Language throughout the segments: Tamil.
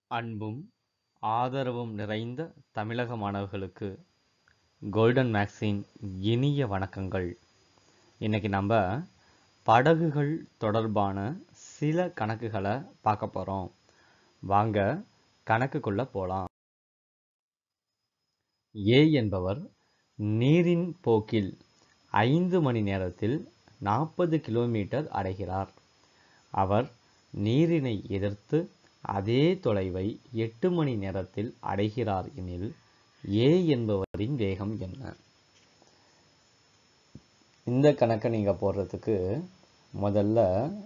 அன்பும் ஆதரவும் நிறைந்த தமிழக மாணவர்களுக்கு கோல்டன் மேக்ஸின் இனிய வணக்கங்கள் இன்னைக்கு நம்ம படகுகள் தொடர்பான சில கணக்குகளை பார்க்க போகிறோம் வாங்க கணக்குக்குள்ள போகலாம் ஏ என்பவர் நீரின் போக்கில் ஐந்து மணி நேரத்தில் நாற்பது கிலோமீட்டர் அடைகிறார் அவர் நீரினை எதிர்த்து அதே தொலைவை எட்டு மணி நேரத்தில் அடைகிறார் எனில் ஏ என்பவரின் வேகம் என்ன இந்த கணக்கை நீங்க போடுறதுக்கு முதல்ல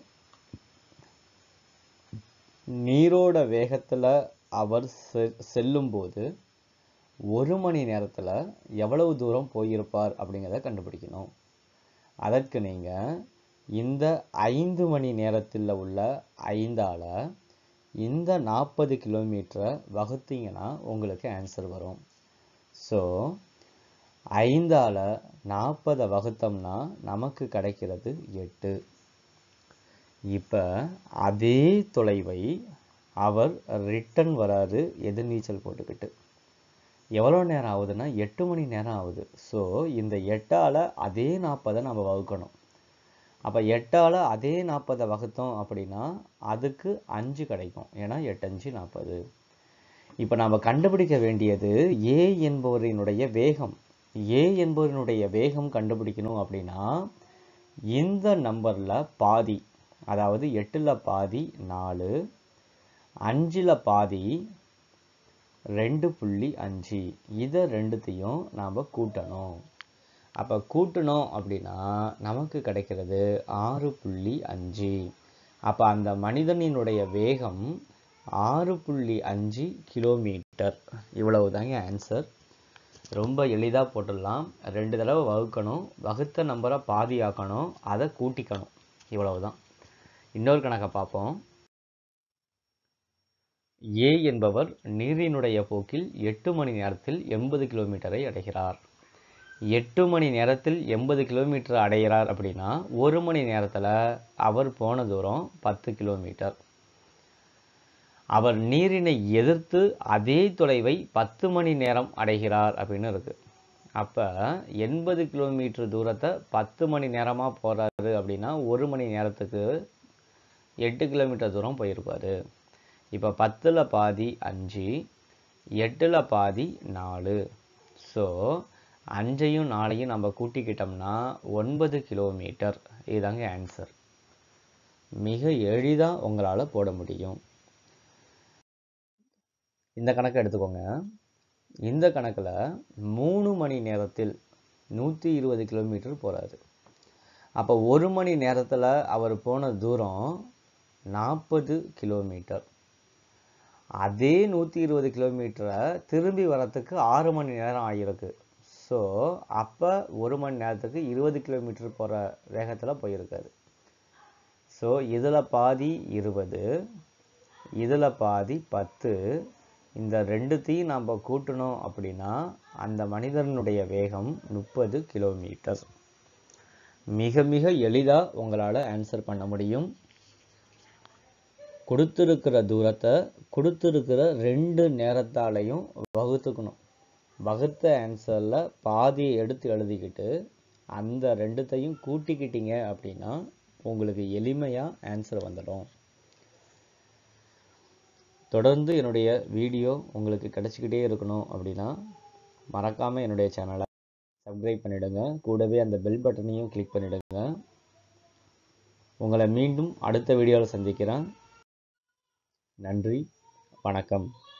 நீரோட வேகத்துல அவர் செ- செல்லும்போது ஒரு மணி நேரத்துல எவ்வளவு தூரம் போயிருப்பார் அப்படிங்கிறத கண்டுபிடிக்கணும் அதற்கு நீங்க இந்த ஐந்து மணி நேரத்தில் உள்ள ஐந்தால இந்த நாற்பது கிலோமீட்டரை வகுத்தீங்கன்னா உங்களுக்கு ஆன்சர் வரும் ஸோ ஐந்தால நாற்பதை வகுத்தோம்னா நமக்கு கிடைக்கிறது எட்டு இப்போ அதே தொலைவை அவர் ரிட்டன் வராரு எதிர்நீச்சல் போட்டுக்கிட்டு எவ்வளோ நேரம் ஆகுதுன்னா எட்டு மணி நேரம் ஆகுது ஸோ இந்த எட்டால் அதே நாற்பதை நம்ம வகுக்கணும் அப்போ எட்டால் அதே நாற்பதை வகுத்தோம் அப்படின்னா அதுக்கு அஞ்சு கிடைக்கும் ஏன்னா எட்டஞ்சு நாற்பது இப்போ நம்ம கண்டுபிடிக்க வேண்டியது ஏ என்பவரினுடைய வேகம் ஏ என்பவரினுடைய வேகம் கண்டுபிடிக்கணும் அப்படின்னா இந்த நம்பரில் பாதி அதாவது எட்டில் பாதி நாலு அஞ்சில் பாதி ரெண்டு புள்ளி அஞ்சு இதை ரெண்டுத்தையும் நாம் கூட்டணும் அப்போ கூட்டணும் அப்படின்னா நமக்கு கிடைக்கிறது ஆறு புள்ளி அஞ்சு அப்போ அந்த மனிதனினுடைய வேகம் ஆறு புள்ளி அஞ்சு கிலோமீட்டர் இவ்வளவு தாங்க ஆன்சர் ரொம்ப எளிதாக போட்டுடலாம் ரெண்டு தடவை வகுக்கணும் வகுத்த நம்பரை பாதி ஆக்கணும் அதை கூட்டிக்கணும் இவ்வளவுதான் இன்னொரு கணக்கை பார்ப்போம் ஏ என்பவர் நீரினுடைய போக்கில் எட்டு மணி நேரத்தில் எண்பது கிலோமீட்டரை அடைகிறார் எட்டு மணி நேரத்தில் எண்பது கிலோமீட்டர் அடைகிறார் அப்படின்னா ஒரு மணி நேரத்தில் அவர் போன தூரம் பத்து கிலோமீட்டர் அவர் நீரினை எதிர்த்து அதே தொலைவை பத்து மணி நேரம் அடைகிறார் அப்படின்னு இருக்கு அப்போ எண்பது கிலோமீட்டர் தூரத்தை பத்து மணி நேரமாக போகிறாரு அப்படின்னா ஒரு மணி நேரத்துக்கு எட்டு கிலோமீட்டர் தூரம் போயிருப்பாரு இப்போ பத்தில் பாதி அஞ்சு எட்டில் பாதி நாலு ஸோ அஞ்சையும் நாலையும் நம்ம கூட்டிக்கிட்டோம்னா ஒன்பது கிலோமீட்டர் இதுதாங்க ஆன்சர் மிக எளிதாக உங்களால் போட முடியும் இந்த கணக்கை எடுத்துக்கோங்க இந்த கணக்கில் மூணு மணி நேரத்தில் நூற்றி இருபது கிலோமீட்டர் போகிறாரு அப்போ ஒரு மணி நேரத்தில் அவர் போன தூரம் நாற்பது கிலோமீட்டர் அதே நூற்றி இருபது கிலோமீட்டரை திரும்பி வரத்துக்கு ஆறு மணி நேரம் ஆகிருக்கு ஸோ அப்போ ஒரு மணி நேரத்துக்கு இருபது கிலோமீட்டர் போகிற வேகத்தில் போயிருக்காரு ஸோ இதில் பாதி இருபது இதில் பாதி பத்து இந்த ரெண்டுத்தையும் நம்ம கூட்டணும் அப்படின்னா அந்த மனிதனுடைய வேகம் முப்பது கிலோமீட்டர் மிக மிக எளிதாக உங்களால் ஆன்சர் பண்ண முடியும் கொடுத்துருக்கிற தூரத்தை கொடுத்துருக்கிற ரெண்டு நேரத்தாலையும் வகுத்துக்கணும் வகுத்த ஆன்சரில் பாதியை எடுத்து எழுதிக்கிட்டு அந்த ரெண்டுத்தையும் கூட்டிக்கிட்டீங்க அப்படின்னா உங்களுக்கு எளிமையாக ஆன்சர் வந்துடும் தொடர்ந்து என்னுடைய வீடியோ உங்களுக்கு கிடைச்சிக்கிட்டே இருக்கணும் அப்படின்னா மறக்காமல் என்னுடைய சேனலை சப்ஸ்கிரைப் பண்ணிடுங்க கூடவே அந்த பெல் பட்டனையும் கிளிக் பண்ணிடுங்க உங்களை மீண்டும் அடுத்த வீடியோவில் சந்திக்கிறேன் நன்றி வணக்கம்